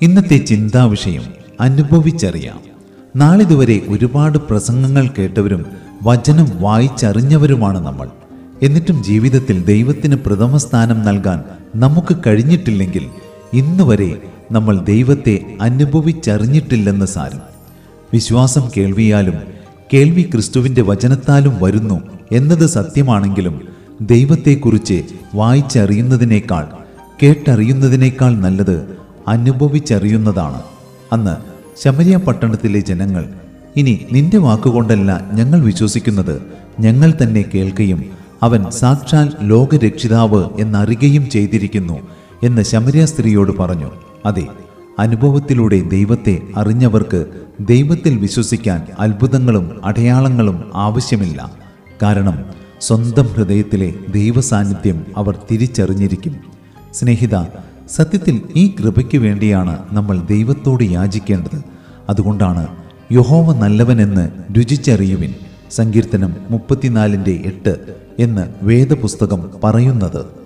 ഇന്നത്തെ ചിന്താവിഷയം അനുഭവിച്ചറിയാം നാളിതുവരെ ഒരുപാട് പ്രസംഗങ്ങൾ കേട്ടവരും വചനം വായിച്ചറിഞ്ഞവരുമാണ് നമ്മൾ എന്നിട്ടും ജീവിതത്തിൽ ദൈവത്തിന് പ്രഥമ സ്ഥാനം നൽകാൻ നമുക്ക് കഴിഞ്ഞിട്ടില്ലെങ്കിൽ ഇന്ന് വരെ നമ്മൾ ദൈവത്തെ അനുഭവിച്ചറിഞ്ഞിട്ടില്ലെന്ന് സാരം വിശ്വാസം കേൾവിയാലും കേൾവി ക്രിസ്തുവിന്റെ വചനത്താലും വരുന്നു എന്നത് സത്യമാണെങ്കിലും ദൈവത്തെക്കുറിച്ച് വായിച്ചറിയുന്നതിനേക്കാൾ കേട്ടറിയുന്നതിനേക്കാൾ നല്ലത് അനുഭവിച്ചറിയുന്നതാണ് അന്ന് ശമരിയ പട്ടണത്തിലെ ജനങ്ങൾ ഇനി നിന്റെ വാക്കുകൊണ്ടല്ല ഞങ്ങൾ വിശ്വസിക്കുന്നത് ഞങ്ങൾ തന്നെ കേൾക്കുകയും അവൻ സാക്ഷാൽ ലോകരക്ഷിതാവ് എന്നറിയുകയും ചെയ്തിരിക്കുന്നു എന്ന് ശമരിയ സ്ത്രീയോട് പറഞ്ഞു അതെ അനുഭവത്തിലൂടെ ദൈവത്തെ അറിഞ്ഞവർക്ക് ദൈവത്തിൽ വിശ്വസിക്കാൻ അത്ഭുതങ്ങളും അടയാളങ്ങളും ആവശ്യമില്ല കാരണം സ്വന്തം ഹൃദയത്തിലെ ദൈവസാന്നിധ്യം അവർ തിരിച്ചറിഞ്ഞിരിക്കും സ്നേഹിത സത്യത്തിൽ ഈ കൃപയ്ക്ക് വേണ്ടിയാണ് നമ്മൾ ദൈവത്തോട് യാചിക്കേണ്ടത് അതുകൊണ്ടാണ് യഹോവ നല്ലവനെന്ന് രുചിച്ചറിയുവിൻ സങ്കീർത്തനം മുപ്പത്തിനാലിൻ്റെ എട്ട് എന്ന് വേദപുസ്തകം പറയുന്നത്